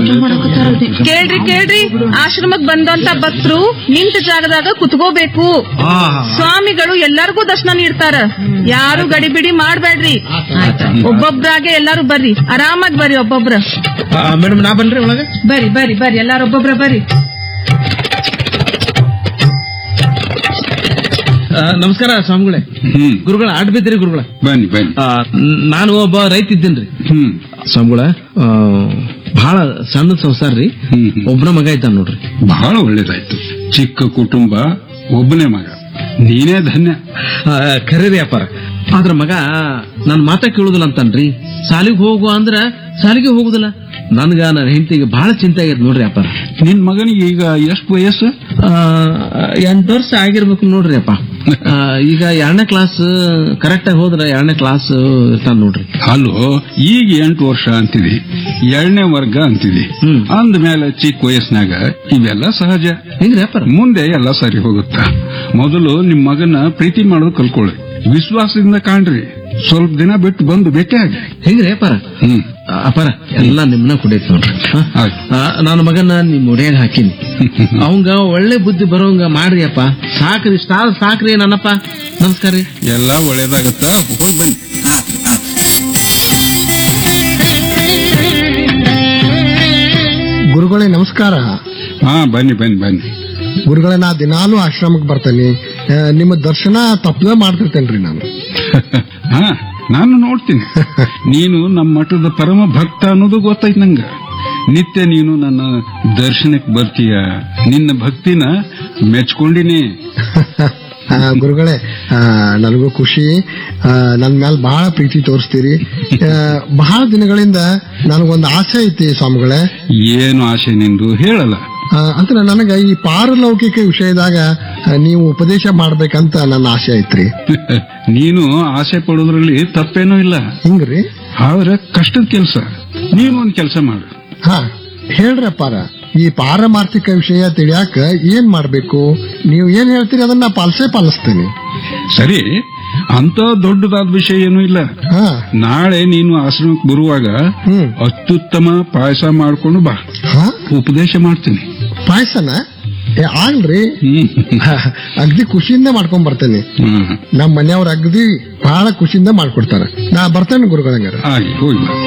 ಕೇಳ್ರಿ ಕೇಳ್ರಿ ಆಶ್ರಮಕ್ ಬಂದಂತ ಭಕ್ತರು ನಿಂತ ಜಾಗದಾಗ ಕುತ್ಕೋಬೇಕು ಸ್ವಾಮಿಗಳು ಎಲ್ಲರಿಗೂ ದರ್ಶನ ನೀಡ್ತಾರ ಯಾರು ಗಡಿಬಿಡಿ ಮಾಡ್ಬೇಡ್ರಿ ಒಬ್ಬೊಬ್ರಾಗೆ ಎಲ್ಲಾರು ಬರ್ರಿ ಆರಾಮಾಗಿ ಬರ್ರಿ ಒಬ್ಬೊಬ್ರ ಮೇಡಮ್ ನಾ ಬನ್ರಿ ಒಳಗೆ ಬರ್ರಿ ಬರ್ರಿ ಬರ್ರಿ ಎಲ್ಲಾರು ಒಬ್ಬೊಬ್ರ ಬರ್ರಿ ಆ, ನಮಸ್ಕಾರ ಸ್ವಾಮಿಗಳೇ ಹ್ಮ್ ಗುರುಗಳ ಆಡ್ ಬಿದ್ದಿರಿ ಗುರುಗಳ ಬನ್ನಿ ಬನ್ನಿ ಆ, ನ್- ನಾನು ಒಬ್ಬ ರೈತ ಇದ್ದೇನ್ರಿ ಹ್ಮ್ ಸ್ವಾಮಿಗಳ ಆ, ಬಹಳ ಸಣ್ಣ ಸಂಸಾರ ರೀ ಹ್ಮ್ ಹ್ಮ್. ಒಬ್ಬನ ಮಗ ಇದ್ದಾನ ನೋಡ್ರಿ ಬಹಳ ಒಳ್ಳೇದಾಯ್ತು ಚಿಕ್ಕ ಕುಟುಂಬ ಒಬ್ಬನೇ ಮಗ ನೀನೇ ಧನ್ಯ ಆ, ಖರೆ ರೀ ಅಪ್ಪಾರ ಆದ್ರ ಮಗ ನನ್ ಮಾತ ಕೇಳುದಿಲ್ಲ ಅಂತನ್ರಿ ಸಾಲಿಗೆ ಹೋಗುವ ಅಂದ್ರ ಸಾಲಿಗೆ ಹೋಗುದಿಲ್ಲ ನನ್ಗ ನನ್ನ ಹೆಂಡತಿಗೆ ಬಹಳ ಚಿಂತೆ ಆಗೈತೆ ನೋಡ್ರಿ ಅಪ್ಪಾರ ನಿನ್ ಮಗನಿಗೆ ಈಗ ಎಷ್ಟು ವಯಸ್ಸು ಆ, ಎಂಟು ವರ್ಷ ಆಗಿರ್ಬೇಕು ನೋಡ್ರಿ ಅಪ್ಪ ಆ, ಈಗ ಎರಡನೇ ಕ್ಲಾಸ್ ಕರೆಕ್ಟ್ ಆಗಿ ಹೋದ್ರ ಎರಡನೇ ಕ್ಲಾಸ್ ಇರ್ತಾನ ನೋಡ್ರಿ ಅಲ್ಲೋ ಈಗ ಎಂಟು ವರ್ಷ ಅಂತಿದಿ ಎರಡನೇ ವರ್ಗ ಅಂತಿದಿ ಹ್ಮ್. ಅಂದ್ಮೇಲೆ ಚಿಕ್ಕ ವಯಸ್ಸಿನಾಗ ಇವೆಲ್ಲ ಸಹಜ ಹೆಂಗ್ರಿ ಅಪ್ಪಾರ ಮುಂದೆ ಎಲ್ಲ ಸರಿ ಹೋಗುತ್ತ ಮೊದಲು ನಿಮ್ ಮಗನ ಪ್ರೀತಿ ಮಾಡೋದು ಕಲ್ಕೊಳ್ಳಿ ವಿಶ್ವಾಸದಿಂದ ಕಾಣ್ರಿ ಸ್ವಲ್ಪ ದಿನ ಬಿಟ್ಟು ಬಂದು ಭೇಟಿಯಾಗಿ ಹೆಂಗ್ರಿ ಅಪ್ಪಾರ ಹ್ಮ್ ಅಪ್ಪಾರ ಎಲ್ಲ ನಿಮ್ನ ಕುಡಿಯತ್ ನೋಡ್ರಿ ಆ? ಆಯ್ತು. ಆ, ನನ್ನ ಮಗನ ನಿಮ್ ಒಡೆಯಾಗ ಹಾಕಿನಿ ಅವಂಗ ಒಳ್ಳೆ ಬುದ್ಧಿ ಬರೋಂಗ ಮಾಡ್ರಿ ಅಪ್ಪ ಸಾಕ್ರಿ ಸ್ಟಾರ್ ಸಾಕ್ರಿ ನನ್ನಪ್ಪ ನಮಸ್ಕಾರ ರೀ ಎಲ್ಲ ಒಳ್ಳೇದಾಗತ್ತಾ ಹೋಗ್ ಬನ್ನಿ ಗುರುಗಳೇ ನಮಸ್ಕಾರ ಹಾ ಬನ್ನಿ ಬನ್ನಿ ಬನ್ನಿ ಗುರುಗಳೇ ನಾ ದಿನಾಲೂ ಆಶ್ರಮಕ್ಕೆ ಬರ್ತೇನೆ ಆ, ನಿಮ್ಮ ದರ್ಶನ ತಪ್ಪದೆ ಮಾಡ್ತಿರ್ತೇನ್ರಿ ನಾನು ಹಾ ನಾನು ನೋಡ್ತೀನಿ ನೀನು ನಮ್ಮ ಮಠದ ಪರಮ ಭಕ್ತ ಅನ್ನೋದು ಗೊತ್ತಾಯ್ತು ನಂಗ ನಿತ್ಯ ನೀನು ನನ್ನ ದರ್ಶನಕ್ಕೆ ಬರ್ತೀಯ ನಿನ್ನ ಭಕ್ತಿನ ಮೆಚ್ಕೊಂಡಿನಿ ಆ, ಗುರುಗಳೇ ಆ, ನನಗೂ ಖುಷಿ ಆ, ನನ್ ಮೇಲೆ ಬಹಳ ಪ್ರೀತಿ ತೋರಿಸ್ತೀರಿ ಆ, ಬಹಳ ದಿನಗಳಿಂದ ನನಗೊಂದು ಆಸೆ ಐತಿ ಸ್ವಾಮಿಗಳೇ ಏನು ಆಸೆ ನಿಂದು ಹೇಳಲ್ಲ ಆ, ಅಂದ್ರೆ ನನಗ ಈ ಪಾರಲೌಕಿಕ ವಿಷಯದಾಗ ಆ, ನೀವು ಉಪದೇಶ ಮಾಡ್ಬೇಕಂತ ನನ್ನ ಆಸೆ ಐತ್ರಿ ನೀನು ಆಸೆ ಪಡೋದ್ರಲ್ಲಿ ತಪ್ಪೇನೂ ಇಲ್ಲ ಹಿಂಗ್ರಿ ಆದ್ರೆ ಕಷ್ಟದ ಕೆಲಸ ನೀನು ಒಂದ್ ಕೆಲಸ ಮಾಡು ಹಾ ಹೇಳ್ರಪ್ಪಾರ ಈ ಪಾರಮಾರ್ಥಿಕ ವಿಷಯ ತಿಳಿಯಾಕ ಏನ್ ಮಾಡ್ಬೇಕು ನೀವು ಏನ್ ಹೇಳ್ತೀರಿ ಅದನ್ನ ಪಾಲಿಸೇ ಪಾಲಿಸ್ತೇನೆ ಸರಿ ಅಂತ ದೊಡ್ಡದಾದ ವಿಷಯ ಏನೂ ಇಲ್ಲ ಹಾ ನಾಳೆ ನೀನು ಆಶ್ರಮಕ್ಕೆ ಬರುವಾಗ ಹ್ಮ್ ಅತ್ಯುತ್ತಮ ಪಾಯಸ ಮಾಡ್ಕೊಂಡು ಬಾ ಹಾ ಉಪದೇಶ ಮಾಡ್ತೀನಿ ಪಾಯಸನ ಏ ಆಗ್ಲ್ರಿ ಹ್ಮ್ ಅಗ್ದಿ ಖುಷಿಯಿಂದ ಮಾಡ್ಕೊಂಡ್ ಬರ್ತೇನೆ ಹ್ಮ್. ನಮ್ಮ ಮನೆಯವ್ರ ಅಗ್ದಿ ಬಹಳ ಖುಷಿಯಿಂದ ಮಾಡ್ಕೊಡ್ತಾರ ನಾ ಬರ್ತೇನೆ ಗುರುಗಳಂಗಾರ ಹಾಗೆ ಹೋಗಿ ಬಾ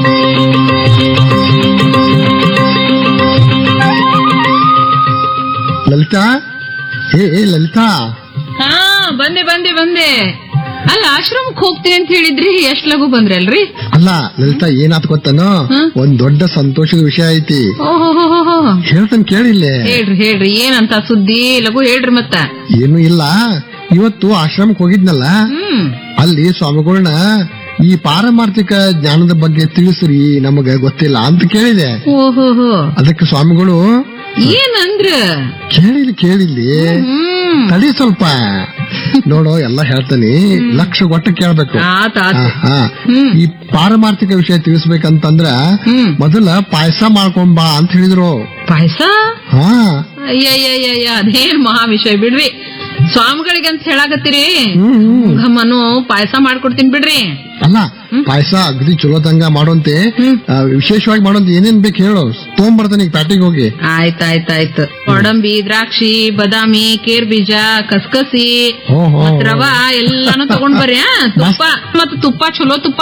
ಲಲಿತಾ ಏ ಏ ಲಲಿತಾ ಹಾ ಬಂದೆ ಬಂದೆ ಬಂದೆ ಅಲ್ಲ ಆಶ್ರಮಕ್ ಹೋಗ್ತೀನಿ ಅಂತ ಹೇಳಿದ್ರಿ ಎಷ್ಟ್ ಲಘು ಬಂದ್ರಲ್ರಿ ಅಲ್ಲ ಲಲಿತಾ ಏನಾತ್ ಗೊತ್ತನೋ ಹ್ಮ್? ಒಂದ್ ದೊಡ್ಡ ಸಂತೋಷದ ವಿಷಯ ಐತಿ ಓಹೋ ಹೇಳ್ತೇನೆ ಕೇಳಿಲ್ಲೇ ಹೇಳ್ರಿ ಹೇಳ್ರಿ ಏನಂತ ಸುದ್ದಿ ಲಘು ಹೇಳ್ರಿ ಮತ್ತ ಏನು ಇಲ್ಲ ಇವತ್ತು ಆಶ್ರಮಕ್ಕೆ ಹೋಗಿದ್ನಲ್ಲ ಹ್ಮ್ ಅಲ್ಲಿ ಸ್ವಾಮಿಗಳನ್ನ ಈ ಪಾರಮಾರ್ಥಿಕ ಜ್ಞಾನದ ಬಗ್ಗೆ ತಿಳಿಸ್ರಿ ನಮಗ ಗೊತ್ತಿಲ್ಲ ಅಂತ ಕೇಳಿದೆ ಓಹೋ ಅದಕ್ಕೆ ಸ್ವಾಮಿಗಳು ಏನಂದ್ರ ಕೇಳಿಲಿ ಕೇಳಿಲಿ ಹ್ಮ್ ತಡಿ ಸ್ವಲ್ಪ ನೋಡು ಎಲ್ಲ ಹೇಳ್ತಾನಿ ಲಕ್ಷ ಒಟ್ಟ ಕೇಳ್ಬೇಕು ಆತ ಹಾ, ಆತ ಹಾ. ಹ್ಮ್. ಈ ಪಾರಮಾರ್ಥಿಕ ವಿಷಯ ತಿಳಿಸ್ಬೇಕಂತಂದ್ರ ಹ್ಮ್. ಮೊದಲ ಪಾಯಸ ಮಾಡ್ಕೊಂಬಾ ಅಂತ ಹೇಳಿದ್ರು ಪಾಯಸ ಹಾ ಅಯ್ಯಯ್ಯಯ್ಯ ಅದೇನ್ ಮಹಾ ವಿಷಯ ಬಿಡ್ರಿ ಸ್ವಾಮಿಗಳಿಗೆ ಅಂತ ಹೇಳಾಕತ್ತೀರಿ ಹ್ಮ್ ಹ್ಮ್. ಗಮ್ಮನು ಪಾಯಸ ಮಾಡ್ಕೊಡ್ತೀನಿ ಬಿಡ್ರಿ ಅಲ್ಲ ಪಾಯಸ ಅಗದಿ ಚಲೋದಂಗ ಮಾಡೋಂತೆ ಆ, ವಿಶೇಷವಾಗಿ ಮಾಡೋಂತ ಏನೇನ್ ಬೇಕು ಹೇಳು ತಗೊಂಬರ್ತಾನೆ ಈಗ ಪ್ಯಾಟಿಗೆ ಹೋಗಿ ಆಯ್ತಾಯ್ತಾಯ್ತು ಗೋಡಂಬಿ ದ್ರಾಕ್ಷಿ ಬಾದಾಮಿ ಕೇರ್ ಬೀಜ ಕಸ್ಕಸಿ ಓಹೋ ಮತ್ತ್ ರವಾ ಎಲ್ಲಾನು ತಗೊಂಡ್ ಬರ್ರಿ ಆ? ತುಪ್ಪ ಮತ್ ತುಪ್ಪ ಚಲೋ ತುಪ್ಪ